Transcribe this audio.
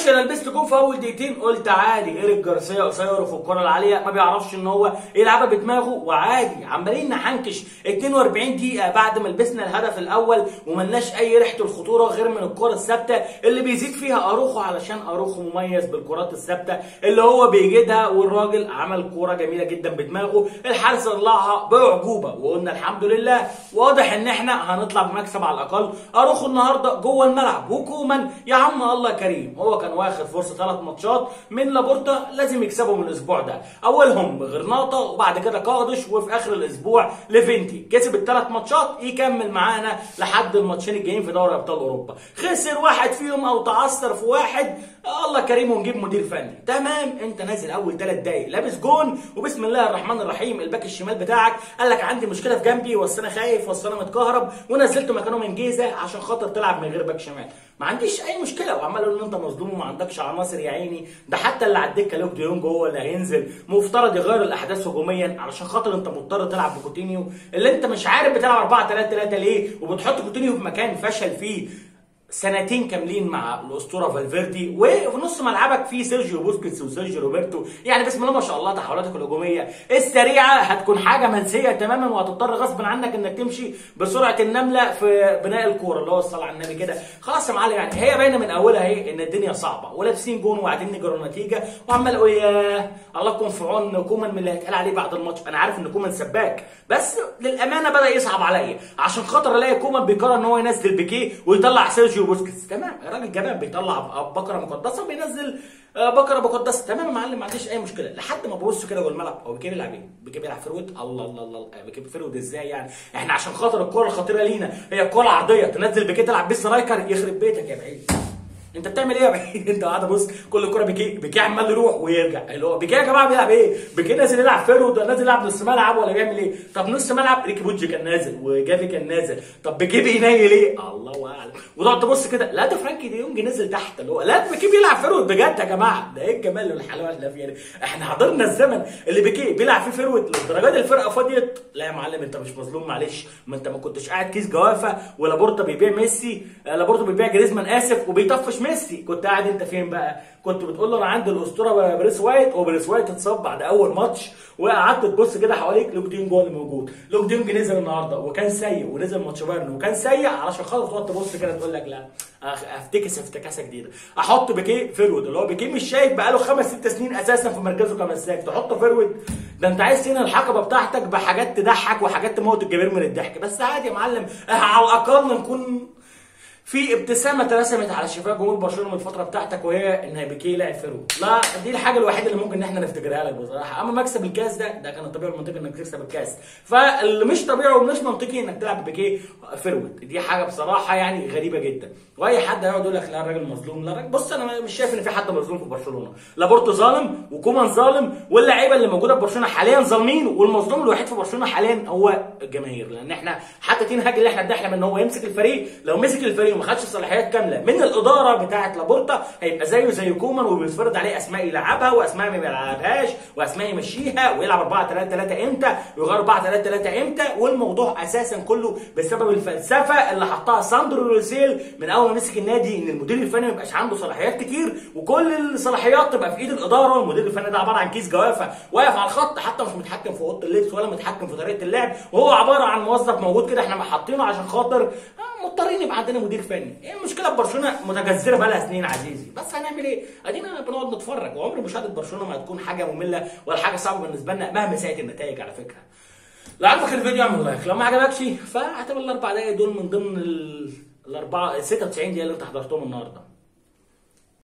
معلش انا لبست جون في اول دقيقتين قلت عادي ايريك جارسيا قصير في الكره العاليه ما بيعرفش ان هو يلعبها بدماغه وعادي عمالين نحنكش 42 دقيقه بعد ما لبسنا الهدف الاول وملناش اي ريحه الخطوره غير من الكره الثابته اللي بيزيد فيها اروخو علشان اروخو مميز بالكرات الثابته اللي هو بيجدها والراجل عمل كوره جميله جدا بدماغه الحارس طلعها باعجوبه وقلنا الحمد لله واضح ان احنا هنطلع بمكسب على الاقل اروخو النهارده جوه الملعب وكومان يا عم الله كريم هو كان واخد فرصه ثلاث ماتشات من لابورتا لازم يكسبهم الاسبوع ده اولهم غرناطه وبعد كده قادش وفي اخر الاسبوع ليفنتي كسب الثلاث ماتشات يكمل معانا لحد الماتشين الجايين في دوري ابطال اوروبا خسر واحد فيهم او تعثر في واحد الله كريم ونجيب مدير فني تمام انت نازل اول ثلاث دقايق لابس جون وبسم الله الرحمن الرحيم الباك الشمال بتاعك قال لك عندي مشكله في جنبي واصل انا خايف واصل انا متكهرب ونزلته مكانه من جيزه عشان خاطر تلعب من غير باك شمال ما عنديش اي مشكله وعمال يقول ان انت مظلوم وما عندكش عناصر يا عيني ده حتى اللي على الدكه لوك ديونج هو اللي هينزل مفترض يغير الاحداث هجوميا علشان خاطر انت مضطر تلعب بكوتينيو اللي انت مش عارف بتلعب 4 3 3 ليه وبتحط كوتينيو في مكان فشل فيه سنتين كاملين مع الاسطوره فالفيردي وفي نص ملعبك في سيرجيو بوسكيتس وسيرجيو روبرتو يعني بسم الله ما شاء الله تحولاتك الهجوميه السريعه هتكون حاجه منسيه تماما وهتضطر غصب عنك انك تمشي بسرعه النمله في بناء الكوره اللي هو الصلاه على النبي كده خلاص يا معلم يعني هي باينه من اولها اهي ان الدنيا صعبه ولابسين جون وقاعدين نجروا نتيجه وعمال اقول يا الله يكون في عون كومان من اللي هيتقال عليه بعد الماتش انا عارف ان كومان سباك بس للامانه بدا يصعب عليا عشان خاطر الاقي كومان بيقرر ان هو ينزل بيكيه ويطلع سيرجيو بوسكيتس تمام الراجل جبان بيطلع بقره مقدسه بينزل بقره مقدسه تمام يا معلم ما عنديش اي مشكله لحد ما ببص كده جوه الملعب هو بيكيه بيلعب ايه؟ بيكيه بيلعب فرود الله الله الله بيكيه فرود ازاي يعني؟ احنا عشان خاطر الكره الخطيره لينا هي الكره العرضيه تنزل بيكيه تلعب بيه سترايكر يخرب بيتك يا بعيد انت بتعمل ايه يا بعيد انت قاعد بص كل كره بيكيه بيكيه عمال يروح ويرجع اللي هو بيكيه يا جماعه بيلعب ايه بيكيه نازل يلعب فيرود ولا نازل يلعب نص ملعب ولا بيعمل ايه طب نص ملعب ريكي بوجي كان نازل وجافي كان نازل طب بيكيه بينيل ايه الله اعلم وتقعد تبص كده لا ده فرانكي دي يونج نزل تحت اللي هو لا بيكيه بيلعب فيرود بجد يا جماعه ده ايه الجمال والحلاوه اللي فيها دي احنا حضرنا الزمن اللي بيكيه بيلعب فيه فيرود للدرجه دي الفرقه فضيت لا يا معلم انت مش مظلوم معلش ما انت ما كنتش قاعد كيس جوافه ولابورتا بيبيع ميسي لابورتا بيبيع جريزمان اسف وبيطفش ميسي كنت قاعد انت فين بقى؟ كنت بتقول له انا عندي الاسطوره بريس وايت وبريس وايت اتصاب بعد اول ماتش وقعدت تبص كده حواليك لوك ديونج هو اللي موجود، لوك ديونج نزل النهارده وكان سيء ونزل ماتش بايرن وكان سيء علشان خاطر تقعد تبص كده تقول لك لا افتكس افتكاسه جديده، احط بيكيه فيرود اللي هو بيكيه مش شايف بقاله خمس ست سنين اساسا في مركزه كمساك تحطه فيرود ده انت عايز تنهي الحقبه بتاعتك بحاجات تضحك وحاجات تموت الجماهير من الضحك بس عادي يا معلم على الاقل نكون في ابتسامه اترسمت على شفاه جمهور برشلونه من الفتره بتاعتك وهي ان بيكيه لاعب فيرو لا دي الحاجه الوحيده اللي ممكن ان احنا نفتكرها لك بصراحه اما مكسب الكاس ده ده كان الطبيعي والمنطقي انك تكسب الكاس فاللي مش طبيعي ومش منطقي انك تلعب بيكيه فيرود دي حاجه بصراحه يعني غريبه جدا واي حد هيقعد يقول لك لا الراجل مظلوم لا الراجل بص انا مش شايف ان في حد مظلوم في برشلونه لابورتو ظالم وكومان ظالم واللعيبه اللي موجوده في برشلونه حاليا ظالمين والمظلوم الوحيد في برشلونه حاليا هو الجماهير لان احنا حتى تين هاج اللي احنا بنحلم ان هو يمسك الفريق لو مسك الفريق وما خدش صلاحيات كامله من الاداره بتاعه لابورتا هيبقى زيه زي كومان وبيتفرض عليه اسماء يلعبها واسماء ما بيلعبهاش واسماء يمشيها ويلعب 4 3 3 امتى ويغير 4 3 3 امتى والموضوع اساسا كله بسبب الفلسفه اللي حطها ساندرو روسيل من اول ما مسك النادي ان المدير الفني ما يبقاش عنده صلاحيات كتير وكل الصلاحيات تبقى في ايد الاداره والمدير الفني ده عباره عن كيس جوافه واقف على الخط حتى مش متحكم في اوضه اللبس ولا متحكم في طريقه اللعب وهو عباره عن موظف موجود كده احنا حاطينه عشان خاطر مضطرين يبقى عندنا مدير فني ايه المشكله في برشلونه متجذره بقى لها سنين عزيزي بس هنعمل ايه ادينا بنقعد نتفرج وعمر مشاهده برشلونه ما هتكون حاجه ممله ولا حاجه صعبه بالنسبه لنا مهما ساءت النتائج على فكره لو عجبك الفيديو اعمل لايك لو ما عجبكش فاعتبر الاربع دقايق دول من ضمن الاربعه 96 دقيقه اللي انت حضرتهم النهارده